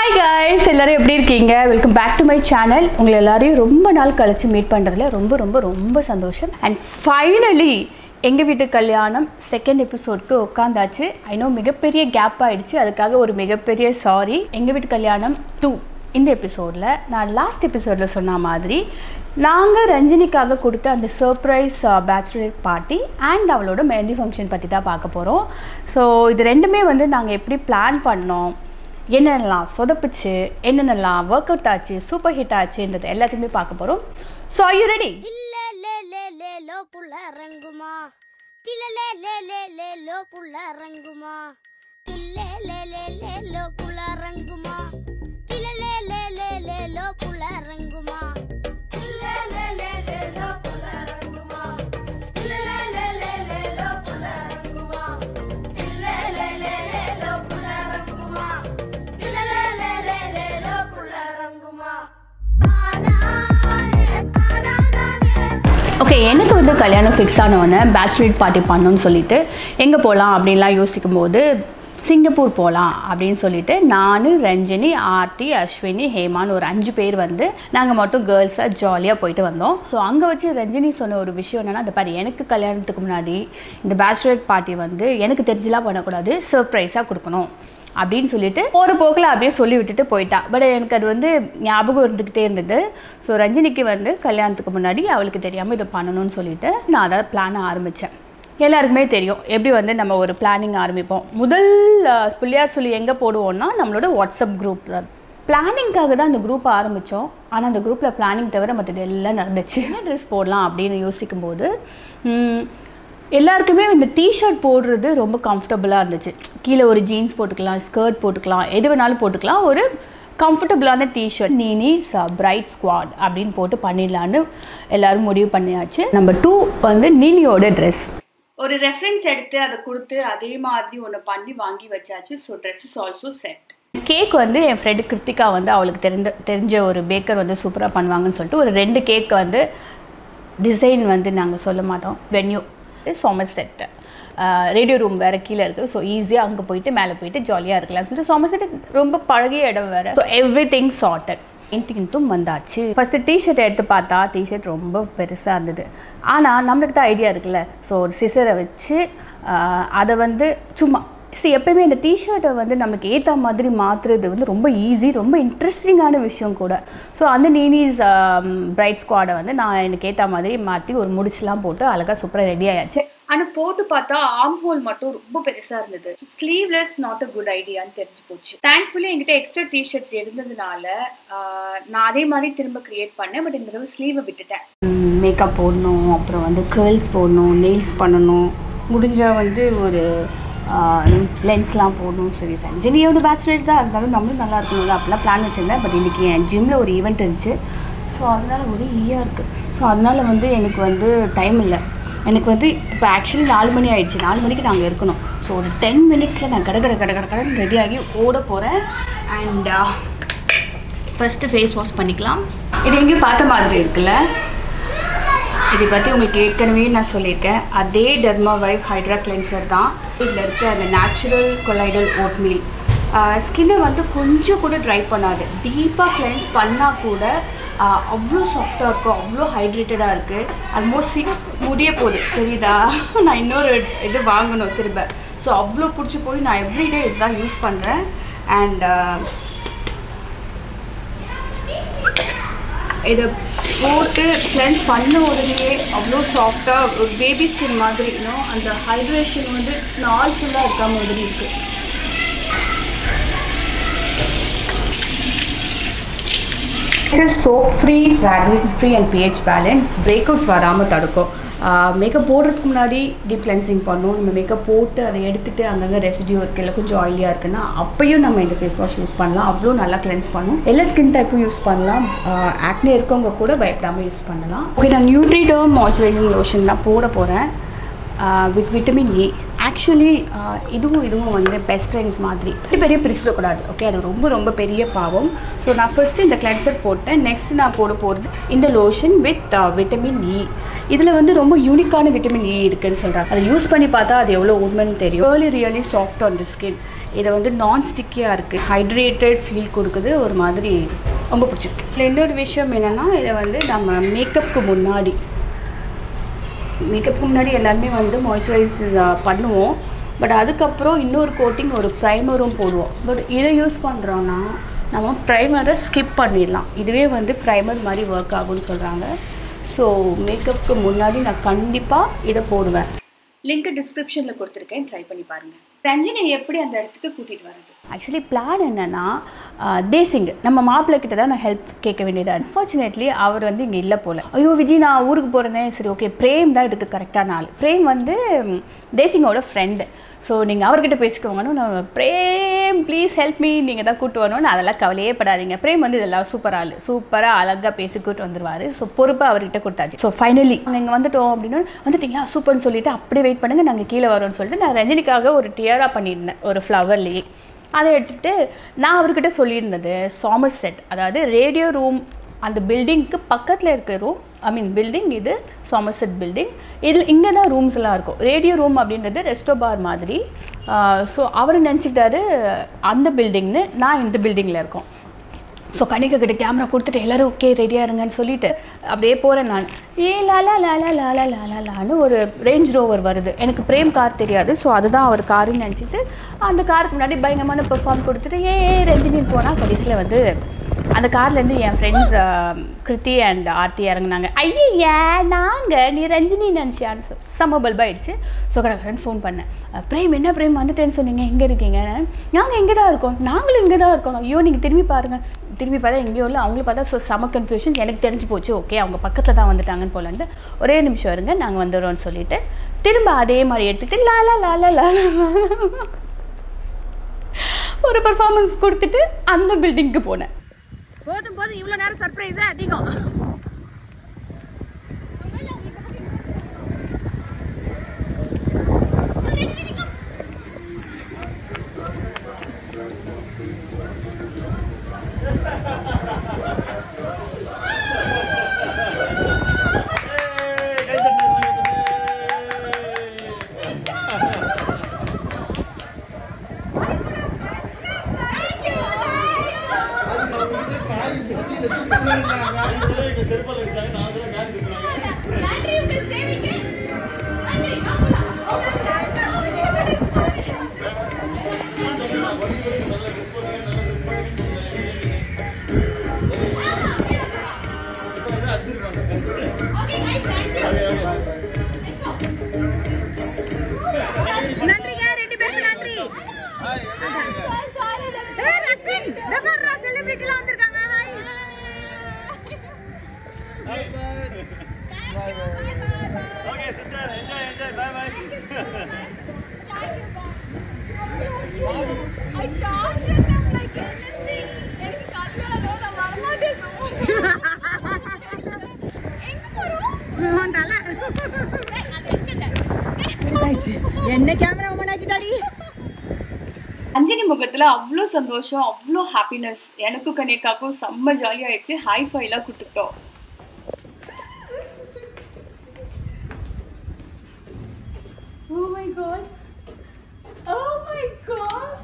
Hi guys எல்லாரும் எப்படி இருக்கீங்க welcome back to my channel உங்களை எல்லாரையும் ரொம்ப நாள் கழிச்சு மீட் பண்ணுறதுல ரொம்ப ரொம்ப ரொம்ப சந்தோஷம் அண்ட் ஃபைனலி எங்கள் வீட்டு கல்யாணம் செகண்ட் எபிசோட்க்கு உட்காந்தாச்சு ஐநோ மிகப்பெரிய கேப் ஆயிடுச்சு அதுக்காக ஒரு மிகப்பெரிய சாரி எங்கள் வீட்டு கல்யாணம் டூ இந்த எபிசோடில் நான் லாஸ்ட் எபிசோடில் சொன்ன மாதிரி நாங்கள் ரஞ்சினிக்காக கொடுத்த அந்த சர்ப்ரைஸ் பேச்சுலர் பார்ட்டி அண்ட் அவளோட மெஹந்தி ஃபங்க்ஷன் பற்றி தான் பார்க்க போகிறோம் ஸோ இது ரெண்டுமே வந்து நாங்கள் எப்படி பிளான் பண்ணோம் என்னென்னலாம் சொதப்புச்சு என்னென்னலாம் ஒர்க் அவுட் ஆச்சு சூப்பர் ஹிட் ஆச்சுன்றது எல்லாத்தையுமே பார்க்க போகிறோம் ஸோ ஐ ரெடி தில்ல லே லே லே லோ புள்ள ரங்குமா தில்ல லே லே லே லே லோ புள்ள ரங்குமா தில்ல லே லே லே லோ புள்ள ரங்குமா தில்ல லே லே லே லே லோ புள்ள ரங்குமா தில்ல லே லே லே லோ புள்ள ரங்குமா தில்ல லே லே லே லோ புள்ள ரங்குமா தில்ல லே லே லே லோ புள்ள ரங்குமா தில்ல லே லே லே லே லோ புள்ள ரங்குமா ஓகே எனக்கு வந்து கல்யாணம் ஃபிக்ஸ் ஆனவொடனே பேச்சுலர் பார்ட்டி பண்ணணும்னு சொல்லிட்டு எங்கே போகலாம் அப்படின்லாம் யோசிக்கும் போது சிங்கப்பூர் போகலாம் அப்படின்னு சொல்லிட்டு நான் ரஞ்சினி ஆர்த்தி அஸ்வினி ஹேமான்னு ஒரு அஞ்சு பேர் வந்து நாங்கள் மட்டும் கேர்ள்ஸாக ஜாலியாக போயிட்டு வந்தோம் ஸோ அங்கே வச்சு ரஞ்சினி சொன்ன ஒரு விஷயம் என்னென்னா அந்த பாரு எனக்கு கல்யாணத்துக்கு முன்னாடி இந்த பேச்சுலர் பார்ட்டி வந்து எனக்கு தெரிஞ்சுலாம் பண்ணக்கூடாது சர்ப்ரைஸாக கொடுக்கணும் அப்படின்னு சொல்லிட்டு ஒரு போக்கில் அப்படியே சொல்லி விட்டுட்டு போயிட்டா பட் எனக்கு அது வந்து ஞாபகம் இருந்துக்கிட்டே இருந்தது ஸோ ரஞ்சினிக்கு வந்து கல்யாணத்துக்கு முன்னாடி அவளுக்கு தெரியாமல் இதை பண்ணணும்னு சொல்லிட்டு நான் அதை பிளான ஆரம்பித்தேன் எல்லாருக்குமே தெரியும் எப்படி வந்து நம்ம ஒரு பிளானிங் ஆரம்பிப்போம் முதல் அஹ், பிள்ளையார் சொல்லி எங்கே போடுவோம்னா நம்மளோட வாட்ஸ்அப் குரூப் தான் பிளானிங்காக தான் அந்த குரூப்பை ஆரம்பித்தோம் ஆனால் அந்த குரூப்பில் பிளானிங் தவிர மற்றது எல்லாம் நடந்துச்சு என்ன ட்ரெஸ் போடலாம் அப்படின்னு யோசிக்கும் போது ம், எல்லாருக்குமே இந்த டிஷர்ட் போடுறது ரொம்ப கம்ஃபர்டபுளாக இருந்துச்சு கீழே ஒரு ஜீன்ஸ் போட்டுக்கலாம் ஸ்கர்ட் போட்டுக்கலாம் எது வேணாலும் போட்டுக்கலாம் ஒரு கம்ஃபர்டபுளான டிஷர்ட் நீனிஸ் பிரைட் ஸ்குவாட் அப்படின்னு போட்டு பண்ணிடலான்னு எல்லாரும் முடிவு பண்ணியாச்சு நம்பர் டூ வந்து நீனியோட ட்ரெஸ் ஒரு ரெஃபரன்ஸ் எடுத்து அதை கொடுத்து அதே மாதிரி ஒன்று பண்ணி வாங்கி வச்சாச்சு so dress is also set cake வந்து என் ஃப்ரெண்டு கிருத்திகா வந்து அவளுக்கு தெரிந்த தெரிஞ்ச ஒரு பேக்கர் வந்து சூப்பராக பண்ணுவாங்கன்னு சொல்லிட்டு ஒரு ரெண்டு கேக் வந்து டிசைன் வந்து நாங்கள் சொல்ல மாட்டோம் venue Somerset radio room வேறு கீழே இருக்குது ஸோ ஈஸியாக அங்கே போயிட்டு மேலே போயிட்டு ஜாலியாக இருக்கலாம் சொல்லிட்டு சோமர் செட் ரொம்ப பழகிய இடம் வேறு ஸோ எவ்ரி திங் சார்ட்டட் இன்டிங்த்தும் வந்தாச்சு ஃபஸ்ட்டு டிஷர்ட் எடுத்து பார்த்தா டிஷர்ட் ரொம்ப பெருசாக இருந்தது ஆனால் நம்மளுக்கு தான் ஐடியா இருக்குல்ல ஸோ ஒரு சிசரை வச்சு ஆஹ், அதை வந்து சும்மா சரி எப்பயுமே இந்த டிஷர்ட்டை வந்து நமக்கு ஏற்ற மாதிரி மாற்றுறது வந்து ரொம்ப ஈஸி ரொம்ப இன்ட்ரெஸ்டிங்கான விஷயம் கூட ஸோ அந்த நீனிஸ் பிரைட் ஸ்குவாடை வந்து நான் எனக்கு ஏற்ற மாதிரி மாற்றி ஒரு முடிச்சுலாம் போட்டு அழகாக சூப்பராக ரெடி ஆயாச்சு ஆனால் போட்டு பார்த்தா ஆர்ம் ஹோல் மட்டும் ரொம்ப பெருசாக இருந்தது ஸ்லீவ்லெஸ் நாட் அ குட் ஐடியான்னு தெரிஞ்சு போச்சு தேங்க்ஃபுல்லி என்கிட்ட எக்ஸ்ட்ரா டிஷர்ட்ஸ் இருந்ததுனால ஆஹ், நான் அதே மாதிரி திரும்ப கிரியேட் பண்ணேன் பட் இந்த தடவை ஸ்லீவை விட்டுட்டேன் மேக்கப் போடணும் அப்புறம் வந்து கேர்ள்ஸ் போடணும் நெயில்ஸ் பண்ணணும் முடிஞ்சால் வந்து ஒரு லென்ஸ்லாம் போடணும் சரி ரஞ்சினியோட பேச்சுலர் தான் இருந்தாலும் நம்மளும் நல்லா இருக்கணும்ல அப்படிலாம் பிளான் வச்சுருந்தேன் பட் இன்றைக்கி என் ஜிம்மில் ஒரு ஈவெண்ட் இருந்துச்சு ஸோ அதனால் ஒரே ஈயாக இருக்குது ஸோ அதனால் வந்து எனக்கு வந்து டைம் இல்லை எனக்கு வந்து இப்போ ஆக்சுவலி நாலு மணி ஆயிடுச்சு நாலு மணிக்கு நாங்கள் இருக்கணும் ஸோ ஒரு டென் மினிட்ஸில் நான் கடை கடை கடை கடை கடன் ரெடியாகி ஓட போகிறேன் அண்ட் ஃபஸ்ட்டு ஃபேஸ் வாஷ் பண்ணிக்கலாம் இது எங்கேயும் பார்த்த மாதிரி இருக்குல்ல இதை பற்றி உங்களுக்கு ஏற்கனவே நான் சொல்லியிருக்கேன் அதே டெர்மா வைப் ஹைட்ரா கிளென்சர் தான் இதில் இருக்க அந்த நேச்சுரல் கொலைடல் ஓட்மீல் ஸ்கின்னை வந்து கொஞ்சம் கூட ட்ரை பண்ணாது டீப்பாக கிளென்ஸ் பண்ணால் கூட ஆஹ், அவ்வளோ சாஃப்டாக இருக்கும் அவ்வளோ ஹைட்ரேட்டடாக இருக்குது ஆல்மோஸ்ட் சிக் முடிய போகுது தெரியுதா நான் இன்னொரு இது வாங்கணும் திரும்ப ஸோ அவ்வளோ பிடிச்சி போய் நான் எவ்ரிடே இதுதான் யூஸ் பண்ணுறேன் அண்ட் இதை போட்டு கிளென்ஸ் பண்ண உடனே அவ்வளோ சாஃப்டாக ஒரு பேபி ஸ்கின் மாதிரி இன்னும் அந்த ஹைட்ரேஷன் வந்து நாள் ஃபுல்லாக இருக்க மாதிரி இருக்குது soap free fragrance free and pH balance breakouts வராமல் தடுக்கும் மேக்கப் போடுறதுக்கு முன்னாடி டீப் கிளென்சிங் பண்ணணும் நம்ம மேக்கப் போட்டு அதை எடுத்துட்டு அங்கங்கே ரெசிடியூ இருக்குது இல்லை கொஞ்சம் ஆயிலியாக இருக்குன்னா அப்பயும் நம்ம இந்த ஃபேஸ் வாஷ் யூஸ் பண்ணலாம் அவ்வளோ நல்லா கிளென்ஸ் பண்ணும் எல்லா ஸ்கின் டைப்பும் யூஸ் பண்ணலாம் ஆக்னே இருக்கவங்க கூட பயப்படாமல் யூஸ் பண்ணலாம் ஓகே நான் நியூட்ரிடோம் மாய்ஸ்சரைசிங் லோஷன் தான் போட போகிறேன் வித் விட்டமின் ஏ ஆக்சுவலி இதுவும் இதுவும் வந்து பெஸ்ட் ஃப்ரெண்ட்ஸ் மாதிரி பெரிய பெரிய பிரிச்சிடக்கூடாது ஓகே அது ரொம்ப ரொம்ப பெரிய பாவம் ஸோ நான் ஃபர்ஸ்ட்டு இந்த கிளென்சர் போட்டேன் நெக்ஸ்ட் நான் போட போகிறது இந்த லோஷன் வித் விட்டமின் இ இதில் வந்து ரொம்ப யூனிக்கான விட்டமின் இ இருக்குன்னு சொல்கிறாங்க அதை யூஸ் பண்ணி பார்த்தா அது எவ்வளோ உண்மைன்னு தெரியும் really really soft on the skin இதை வந்து நான் ஸ்டிக்கியாக இருக்குது ஹைட்ரேட்டட் ஃபீல் கொடுக்குது ஒரு மாதிரி ரொம்ப பிடிச்சிருக்கு இதில் இன்னொரு விஷயம் என்னென்னா இதை வந்து நம்ம மேக்கப்புக்கு முன்னாடி மேக்கப்புக்கு முன்னாடி எல்லாருமே வந்து மாய்ஸ்சரைஸ் பண்ணுவோம் பட் அதுக்கப்புறம் இன்னொரு கோட்டிங் ஒரு ப்ரைமரும் போடுவோம் பட் இதை யூஸ் பண்ணுறோன்னா நம்ம ப்ரைமரை ஸ்கிப் பண்ணிடலாம் இதுவே வந்து ப்ரைமர் மாதிரி ஒர்க் ஆகும்னு சொல்கிறாங்க ஸோ மேக்கப்புக்கு முன்னாடி நான் கண்டிப்பாக இதை போடுவேன் லிங்க் டிஸ்கிரிப்ஷனில் கொடுத்துருக்கேன் ட்ரை பண்ணி பாருங்கள் ரஞ்சினி எப்படி அந்த இடத்துக்கு கூட்டிகிட்டு வர்றது ஆக்சுவலி பிளான் என்னென்னா தேசிங் நம்ம மாப்பிள்ளை கிட்ட தான் நான் ஹெல்ப் கேட்க வேண்டியது அன்ஃபார்ச்சுனேட்லி அவர் வந்து இங்கே இல்லை போல் ஐயோ விஜய் நான் ஊருக்கு போகிறேனே சரி ஓகே பிரேம் தான் இதுக்கு கரெக்டான ஆள் பிரேம் வந்து ம், தேசிங்கோட ஃப்ரெண்டு ஸோ நீங்கள் அவர்கிட்ட பேசிக்கோங்கன்னு நான் பிரேம் ப்ளீஸ் ஹெல்ப் மீ நீங்கள் தான் கூட்டு வரணும்னு அதெல்லாம் கவலையே படாதீங்க பிரேம் வந்து இதெல்லாம் சூப்பர் ஆள் சூப்பராக அழகாக பேசி கூட்டு வந்துருவார் ஸோ பொறுப்பை அவர்கிட்ட கொடுத்தாச்சு ஸோ ஃபைனலி நாங்கள் வந்துட்டோம் அப்படின்னு வந்துட்டீங்களா சூப்பர்னு சொல்லிட்டு அப்படியே வெயிட் பண்ணுங்கள் நாங்கள் கீழே வரோம்னு சொல்லிட்டு நான் ரஜினிக்காக ஒரு டியராக பண்ணியிருந்தேன் ஒரு ஃப்ளவர்லேயே அதை எடுத்துட்டு நான் அவர்கிட்ட சொல்லியிருந்தது சாமர் செட் அதாவது ரேடியோ ரூம் அந்த பில்டிங்க்கு பக்கத்தில் இருக்க ரூம் ஐ மீன் பில்டிங் இது சாமர்செட் பில்டிங் இதில் இங்கே தான் ரூம்ஸ் எல்லாம் இருக்கும் ரேடியோ ரூம் அப்படின்றது ரெஸ்டோ பார் மாதிரி ஸோ அவர் நினச்சிக்கிட்டாரு அந்த பில்டிங்னு நான் இந்த பில்டிங்கில் இருக்கோம் ஸோ கணிக்க கிட்ட கேமரா கொடுத்துட்டு எல்லோரும் ஓகே ரெடியாக இருங்கன்னு சொல்லிட்டு அப்படியே போகிறேன் நான் ஏ லாலா லாலா லாலா லாலா லான்னு ஒரு ரேஞ்ச் ரோவர் வருது எனக்கு பிரேம் கார் தெரியாது ஸோ அதுதான் அவர் காருன்னு நினச்சிட்டு அந்த காருக்கு முன்னாடி பயங்கரமான பெர்ஃபார்ம் கொடுத்துட்டு ஏ ரஞ்சினின்னு போனால் கடைசியில் வந்து அந்த கார்லேருந்து என் ஃப்ரெண்ட்ஸ் கிருத்தி அண்ட் ஆர்த்தி இறங்குனாங்க ஐயா நாங்கள் நீ ரஞ்சினி நினச்சியான்னு சொ செம்ம பல்பாயிடுச்சு ஸோ கடற்கடன் ஃபோன் பண்ணேன் அஹ், பிரேம் என்ன பிரேம் வந்துட்டேன்னு சொன்னீங்க எங்கே இருக்கீங்க நாங்கள் இங்கே தான் இருக்கோம் நாங்களும் இங்கே தான் இருக்கோம் ஐயோ நீங்கள் திரும்பி பாருங்கள் திரும்பி பார்த்தா எங்கேயோ இல்லை அவங்களும் பார்த்தா ஸோ செம கன்ஃபியூஷன் எனக்கு தெரிஞ்சு போச்சு ஓகே அவங்க பக்கத்தில் தான் வந்துட்டாங்கன்னு போலன்ட்டு ஒரே நிமிஷம் இருங்க நாங்கள் வந்துடுறோம்னு சொல்லிட்டு திரும்ப அதே மாதிரி எடுத்துக்கிட்டு லாலா லாலா லாலா ஒரு பர்ஃபார்மன்ஸ் கொடுத்துட்டு அந்த பில்டிங்க்கு போனேன் போதும் போதும் இவ்வளோ நேரம் சர்ப்ரைஸே அதிகம் நன்றிங்க ரெண்டு பேருக்கும் நன்றி ஏய், ரஷின், இதோ பாருடா, celebrity எல்லாம் வந்திருக்காங்க. Hi. Okay, sister, enjoy, enjoy. Bye bye. உன் தலை. என்ன கேமரா உமன் ஆக்கிட்டாடி அஞ்சனி முகத்தில் அவ்வளோ சந்தோஷம் அவ்வளோ ஹாப்பினஸ் எனக்கும் கனேக்காக்கும் செம்ம ஜாலியாகிடுச்சு ஹை ஃபைலாம் கொடுத்துட்டோம் Oh my god. Oh my god.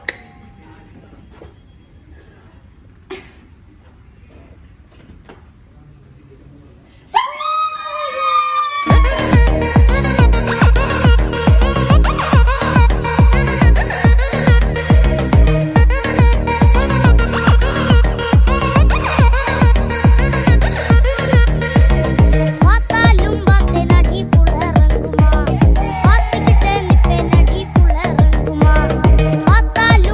பார்த்தாலும் பார்த்தே நடி புள்ள ரங்குமா பார்த்துக்கிட்டே நிப்பே நடி புள்ள ரங்குமா பார்த்தாலும்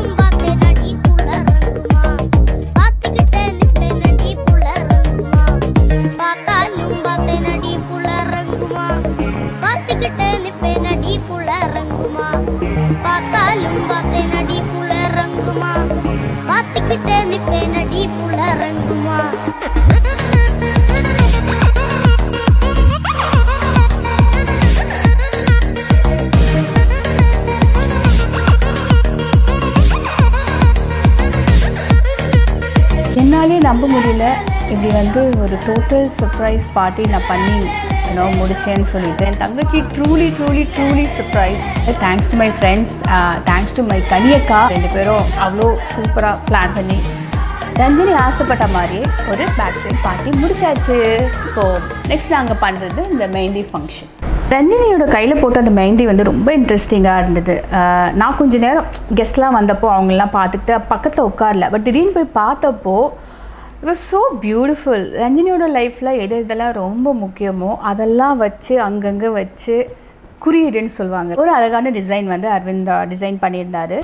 என்னாலே நம்ப முடியல இப்படி வந்து ஒரு டோட்டல் சர்ப்ரைஸ் பார்ட்டி நான் பண்ணி ஏன்னோ முடிச்சேன்னு சொல்லிட்டு என் தங்கச்சி truly truly truly surprise thanks to my friends thanks to my கனியக்கா ரெண்டு பேரும் அவ்வளோ சூப்பராக பிளான் பண்ணி ரஞ்சினி ஆசைப்பட்ட மாதிரியே ஒரு பேச்சுலர் பார்ட்டி முடிச்சாச்சு இப்போ நெக்ஸ்ட் நாங்கள் பண்ணுறது இந்த மெஹந்தி ஃபங்க்ஷன் ரஞ்சினியோட கையில் போட்ட அந்த மெஹந்தி வந்து ரொம்ப இன்ட்ரெஸ்டிங்காக இருந்தது அஹ் நான் கொஞ்ச நேரம் கெஸ்ட்லாம் வந்தப்போ அவங்களெலாம் பார்த்துக்கிட்டு பக்கத்தில் உட்காரல பட் திடீர்னு போய் பார்த்தப்போ இட் வாஸ் ஸோ பியூட்டிஃபுல் ரஞ்சினியோட லைஃப்பில் எது எதெல்லாம் ரொம்ப முக்கியமோ அதெல்லாம் வச்சு அங்கங்கே வச்சு குறியீடுன்னு சொல்லுவாங்க ஒரு அழகான டிசைன் வந்து அரவிந்த் டிசைன் பண்ணியிருந்தாரு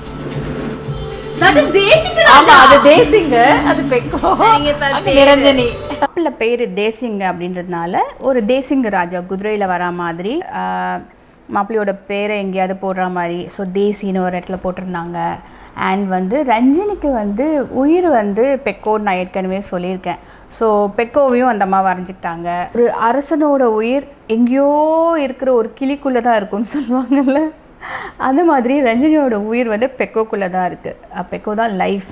ஆமா அது தேசிங்க அது பெக்கோ நிரஞ்சனி மாப்பிள்ள பேர் தேசிங்க அப்படின்றதுனால ஒரு தேசிங்க ராஜா குதிரையில் வரா மாதிரி ஆஹ், மாப்பிள்ளையோட பேரை எங்கேயாவது போடுற மாதிரி ஸோ தேசின்னு ஒரு இடத்துல போட்டிருந்தாங்க அண்ட் வந்து ரஞ்சினிக்கு வந்து உயிர் வந்து பெக்கோன்னு நான் ஏற்கனவே சொல்லியிருக்கேன் ஸோ பெக்கோவையும் அந்த அம்மா வரைஞ்சிக்கிட்டாங்க ஒரு அரசனோட உயிர் எங்கேயோ இருக்கிற ஒரு கிளிக்குள்ளே தான் இருக்கும்னு சொல்லுவாங்கல்ல அந்த மாதிரி ரஞ்சினியோட உயிர் வந்து பெக்கோக்குள்ளே தான் இருக்குது பெக்கோ தான் லைஃப்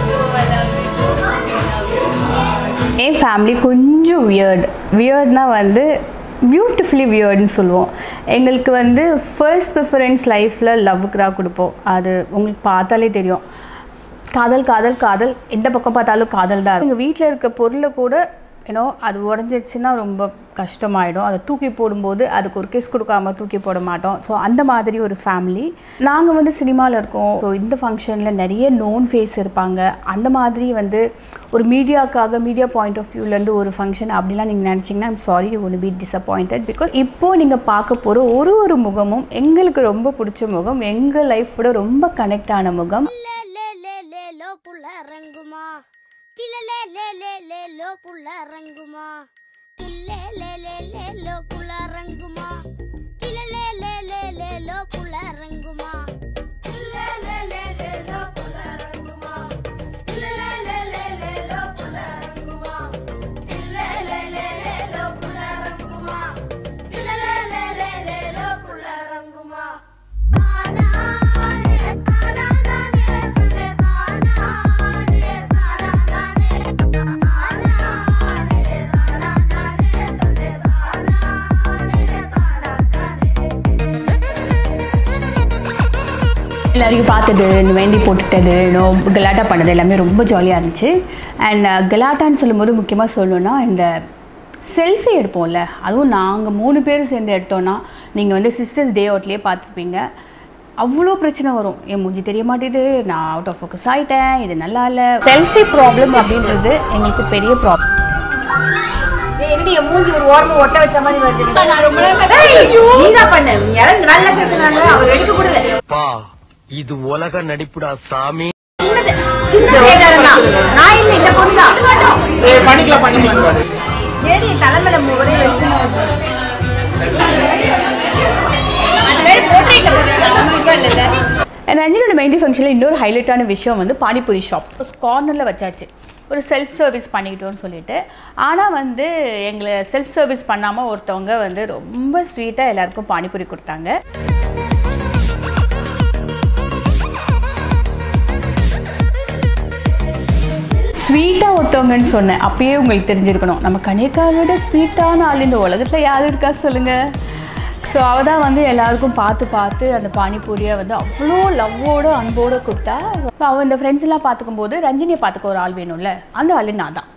என் ஃபேமிலி கொஞ்சம் வியர்டு வியர்ட்னா வந்து பியூட்டிஃபுல்லி வியர்டுன்னு சொல்லுவோம் எங்களுக்கு வந்து ஃபர்ஸ்ட் ப்ரிஃபரன்ஸ் லைஃப்பில் லவ்வுக்கு தான் கொடுப்போம் அது உங்களுக்கு பார்த்தாலே தெரியும் காதல் காதல் காதல் எந்த பக்கம் பார்த்தாலும் காதல் தான் எங்கள் வீட்டில் இருக்க பொருளை கூட ஏன்னோ அது உடஞ்சிடுச்சுன்னா ரொம்ப கஷ்டமாயிடும் அதை தூக்கி போடும்போது அதுக்கு ஒரு கிஸ் கொடுக்காம தூக்கி போட மாட்டோம் ஸோ அந்த மாதிரி ஒரு ஃபேமிலி நாங்கள் வந்து சினிமாவில் இருக்கோம் ஸோ இந்த ஃபங்க்ஷனில் நிறைய நோன் ஃபேஸ் இருப்பாங்க அந்த மாதிரி வந்து ஒரு மீடியாக்காக மீடியா பாயிண்ட் ஆஃப் வியூலேருந்து ஒரு ஃபங்க்ஷன் அப்படிலாம் நீங்கள் நினச்சிங்கன்னா I'm sorry you won't be disappointed because இப்போது நீங்கள் பார்க்க போகிற ஒரு ஒரு முகமும் எங்களுக்கு ரொம்ப பிடிச்ச முகம் எங்கள் லைஃபோட ரொம்ப கனெக்ட் ஆன முகம் லே லே லே லே லோ புள்ள ரங்குமா தில லே லே லே லே லோ புள்ள ரங்குமா தில்லே லே லே லே லோ புள்ள ரங்குமா தில லே லே லே லே லோ புள்ள ரங்குமா தில்லே லே லே லே லோ புள்ள ரங்குமா தில்லே லே லே லே லோ புள்ள ரங்குமா தில்லே லே லே லே லோ புள்ள ரங்குமா தில்லே லே லே லே லோ புள்ள ரங்குமா எல்லாரையும் பார்த்தது இந்த மெஹந்தி போட்டுட்டது இன்னும் கலாட்டா பண்ணது எல்லாமே ரொம்ப ஜாலியாக இருந்துச்சு அண்ட் கலாட்டான்னு சொல்லும்போது முக்கியமாக சொல்லணும்னா இந்த செல்ஃபி எடுப்போம்ல அதுவும் நாங்கள் மூணு பேர் சேர்ந்து எடுத்தோன்னா நீங்கள் வந்து சிஸ்டர்ஸ் டே அவுட்லேயே பார்த்துருப்பீங்க அவ்வளோ பிரச்சனை வரும் என் மூஞ்சி தெரிய மாட்டேது நான் அவுட் ஆஃப் ஃபோக்கஸ் ஆகிட்டேன் இது நல்லா இல்லை செல்ஃபி ப்ராப்ளம் அப்படின்றது எங்களுக்கு பெரிய ப்ராப்ளம் என்னடி என் மூஞ்சி ஒரு ஓரமா ஒட்ட வச்ச மாதிரி வருது நான் ரொம்ப நீ தான் பண்ண இறந்து நல்ல சேர்த்துனாங்க அவர் எடுக்க கூடாது அப்பா இது உலக நடிப்புடா சாமி சின்ன சேதாரம் தான் நான் இல்ல இந்த பொண்ணு தான் பண்ணிக்கலாம் பண்ணிக்கலாம் ஏறி தலைமையில ஒரே வெளிச்சமா இருக்கு. ரஞ்சினோட மெஹந்தி ஃபங்க்ஷனில் இன்னொரு ஹைலைட்டான விஷயம் வந்து பானிபூரி ஷாப் கார்னரில் வச்சாச்சு ஒரு செல்ஃப் சர்வீஸ் பண்ணிக்கிட்டோம்னு சொல்லிட்டு ஆனால் வந்து எங்களை செல்ஃப் சர்வீஸ் பண்ணாமல் ஒருத்தவங்க வந்து ரொம்ப ஸ்வீட்டாக எல்லாருக்கும் பானிபூரி கொடுத்தாங்க ஸ்வீட்டாக ஒருத்தவங்கன்னு சொன்னேன் அப்பயே உங்களுக்கு தெரிஞ்சிருக்கணும் நம்ம கனியக்காவை விட ஸ்வீட்டான ஆள் இந்த உலகத்தில் யார் இருக்கா சொல்லுங்கள் ஸோ அவள் தான் வந்து எல்லாருக்கும் பார்த்து பார்த்து அந்த பானிபூரியை வந்து அவ்வளோ லவ்வோட அன்போடு கொடுத்தா ஸோ அவள் இந்த ஃப்ரெண்ட்ஸ் எல்லாம் பார்த்துக்கும் போது ரஞ்சினியை பார்த்துக்க ஒரு ஆள் வேணும்ல அந்த ஆள் நான் தான்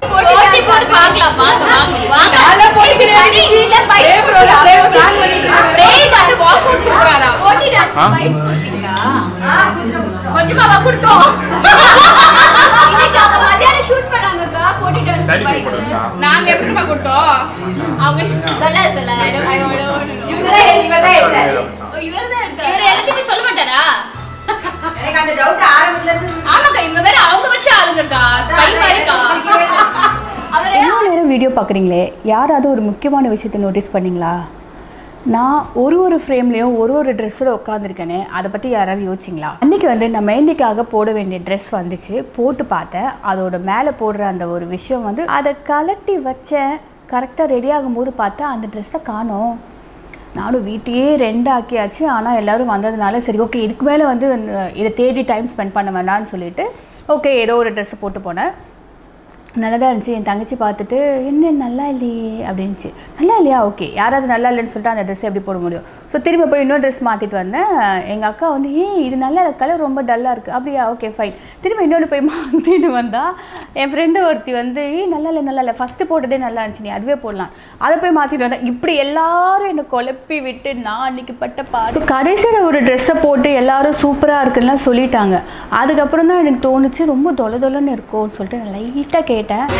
நாங்கள் எப்படிமா கொடுத்தோம் அவங்க சொல்ல சொல்ல இவங்கதான் எடுத்து- இவர்தான் எடுத்தாரு. இவர் எல்லாத்தையுமே சொல்ல மாட்டாரா எனக்கு அந்த டவுட் ஆரம்பத்துல இருந்து ஆமாக்கா இவங்க வேற அவங்க வச்ச ஆளுங்கக்கா ஸ்பை மாதிரிக்கா எவ்வளோ நேரம் வீடியோ பார்க்குறீங்களே யாராவது ஒரு முக்கியமான விஷயத்தை நோட்டீஸ் பண்ணீங்களா நான் ஒரு ஒரு ஃப்ரேம்லேயும் ஒரு ஒரு ட்ரெஸ்ஸோட உட்காந்துருக்கேனே அதை பற்றி யாராவது யோசிச்சிங்களா அன்றைக்கி வந்து நான் மெஹந்திக்காக போட வேண்டிய ட்ரெஸ் வந்துச்சு போட்டு பார்த்தேன் அதோட மேலே போடுற அந்த ஒரு விஷயம் வந்து அதை கலட்டி வச்சேன் கரெக்டாக ரெடி ஆகும்போது பார்த்தா அந்த ட்ரெஸ்ஸை காணோம் நானும் வீட்டையே ரெண்டு ஆக்கியாச்சு ஆனால் எல்லோரும் வந்ததுனால சரி ஓகே இதுக்கு மேலே வந்து இந்த- இதை தேடி டைம் ஸ்பெண்ட் பண்ண வேண்டாம்னு சொல்லிட்டு ஓகே ஏதோ ஒரு ட்ரெஸ்ஸை போட்டு போனேன் நல்லா தான் இருந்துச்சு என் தங்கச்சி பார்த்துட்டு என்ன நல்லா இல்லையே அப்படின்ச்சு நல்லா இல்லையா ஓகே யாராவது நல்லா இல்லைன்னு சொல்லிட்டு அந்த ட்ரெஸ் எப்படி போட முடியும் ஸோ திரும்ப போய் இன்னொரு ட்ரெஸ் மாற்றிட்டு வந்தேன் எங்கள் அக்கா வந்து ஏய் இது நல்லா கலர் ரொம்ப டல்லாக இருக்குது அப்படியா ஓகே ஃபைன் திரும்ப இன்னொன்று போய் மாற்றிட்டு வந்தா என் ஃப்ரெண்டு ஒருத்தி வந்து ஏய் நல்லா இல்லை நல்லா இல்லை ஃபஸ்ட்டு போட்டதே நல்லா இருந்துச்சு நீ அதுவே போடலாம் அதை போய் மாற்றிட்டு வந்தேன் இப்படி எல்லாரும் என்னை குழப்பி விட்டு நான் அன்னைக்கு பட்ட பாடு கடைசியில் ஒரு ட்ரெஸ்ஸை போட்டு எல்லாரும் சூப்பராக இருக்குன்னா சொல்லிட்டாங்க அதுக்கப்புறம் தான் எனக்கு தோணுச்சு ரொம்ப தொலை தொலைன்னு இருக்கும்னு சொல்லிட்டு நான் லைட்டாக கேட்டேன்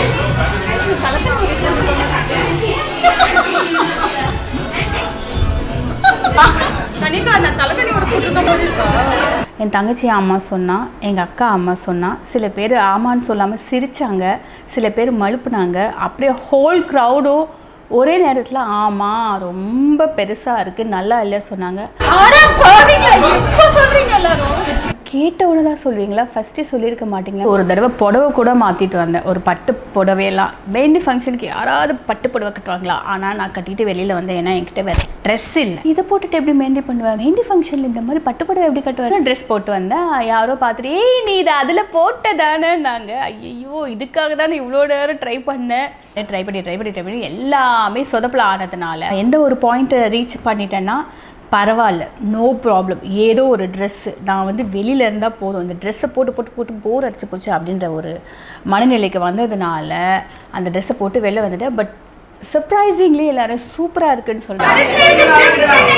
என் தங்கச்சி அம்மா சொன்னா எங்கள் அக்கா அம்மா சொன்னா சில பேர் ஆமான்னு சொல்லாமல் சிரிச்சாங்க சில பேர் மழுப்புனாங்க அப்படியே ஹோல் க்ரௌடும் ஒரே நேரத்தில் ஆமாம் ரொம்ப பெருசாக இருக்குது நல்லா இல்லை சொன்னாங்க கேட்ட உடனே தான் சொல்லுவீங்களா ஃபஸ்ட்டே சொல்லியிருக்க மாட்டீங்களா ஒரு தடவை புடவை கூட மாற்றிட்டு வந்தேன் ஒரு பட்டு புடவையெல்லாம் மெஹந்தி ஃபங்க்ஷனுக்கு யாராவது பட்டு புடவை கட்டுவாங்களா ஆனால் நான் கட்டிட்டு வெளியில் வந்தேன் ஏன்னா என்கிட்ட வேறு ட்ரெஸ் இல்லை இதை போட்டுட்டு எப்படி மெஹந்தி பண்ணுவேன் மெஹந்தி ஃபங்க்ஷனில் இந்த மாதிரி பட்டு புடவை எப்படி கட்டுவேன் ட்ரெஸ் போட்டு வந்தேன் யாரோ பார்த்துட்டு ஏய் நீ இதை அதில் போட்டதானே நாங்கள் ஐயோ இதுக்காக தான் இவ்வளோ நேரம் ட்ரை பண்ணேன் ட்ரை பண்ணி ட்ரை பண்ணி ட்ரை பண்ணி எல்லாமே சொதப்பல ஆனதுனால எந்த ஒரு பாயிண்ட்டை ரீச் பண்ணிட்டேன்னா பரவாயில்ல நோ ப்ராப்ளம் ஏதோ ஒரு ட்ரெஸ்ஸு நான் வந்து வெளியில் இருந்தால் போதும் இந்த ட்ரெஸ்ஸை போட்டு போட்டு போட்டு போர் அடிச்சு போச்சு அப்படின்ற ஒரு மனநிலைக்கு வந்ததுனால அந்த ட்ரெஸ்ஸை போட்டு வெளில வந்துட்டேன் பட் சர்ப்ரைசிங்லி எல்லாரும் சூப்பராக இருக்குன்னு சொல்கிறாங்க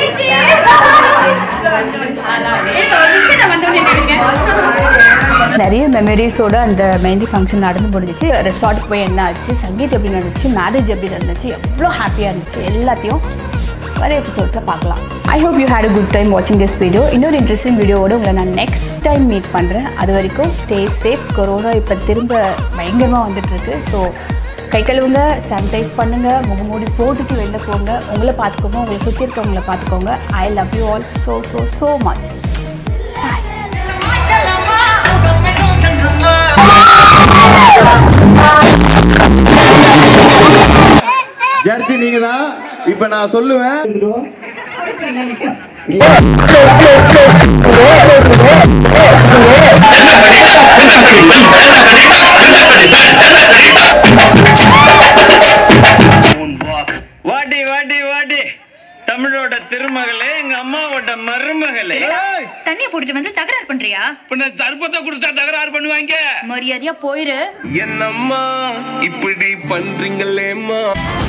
நிறைய மெமரிஸோட அந்த மெஹந்தி ஃபங்க்ஷன் நடந்து முடிஞ்சிச்சு ரெசார்ட்டுக்கு போய் என்ன ஆச்சு சங்கீத் எப்படி நடந்துச்சு மேரேஜ் எப்படி நடந்துச்சு எவ்வளோ ஹாப்பியாக இருந்துச்சு எல்லாத்தையும் வர எபிசோட்ஸில் பார்க்கலாம் I hope you had a good time வாட்சிங் திஸ் வீடியோ இன்னொரு இன்ட்ரெஸ்டிங் வீடியோவோட உங்களை நான் நெக்ஸ்ட் டைம் மீட் பண்ணுறேன் அது வரைக்கும் ஸ்டே சேஃப் கொரோனா இப்போ திரும்ப பயங்கரமாக வந்துட்டுருக்கு ஸோ கை கழுவுங்க சானிடைஸ் பண்ணுங்கள் முகமூடி போட்டுட்டு வெளில போங்க உங்களை பார்த்துக்கோங்க உங்களை சுற்றி இருக்கவங்கள பார்த்துக்கோங்க I love you all so so so much ஜட்ஜி நீங்க தான் இப்ப நான் சொல்லுவேன் வாடி வாடி வாடி தமிழோட திருமகளே எங்க அம்மாவோட மருமகளே தண்ணிய போட்டுட்டு வந்து தகராறு பண்றியா பின்ன சர்பத்தை குடிச்சா தகராறு பண்ணுவாங்க மரியாதையா போயிரு என்னம்மா இப்படி பண்றீங்களேம்மா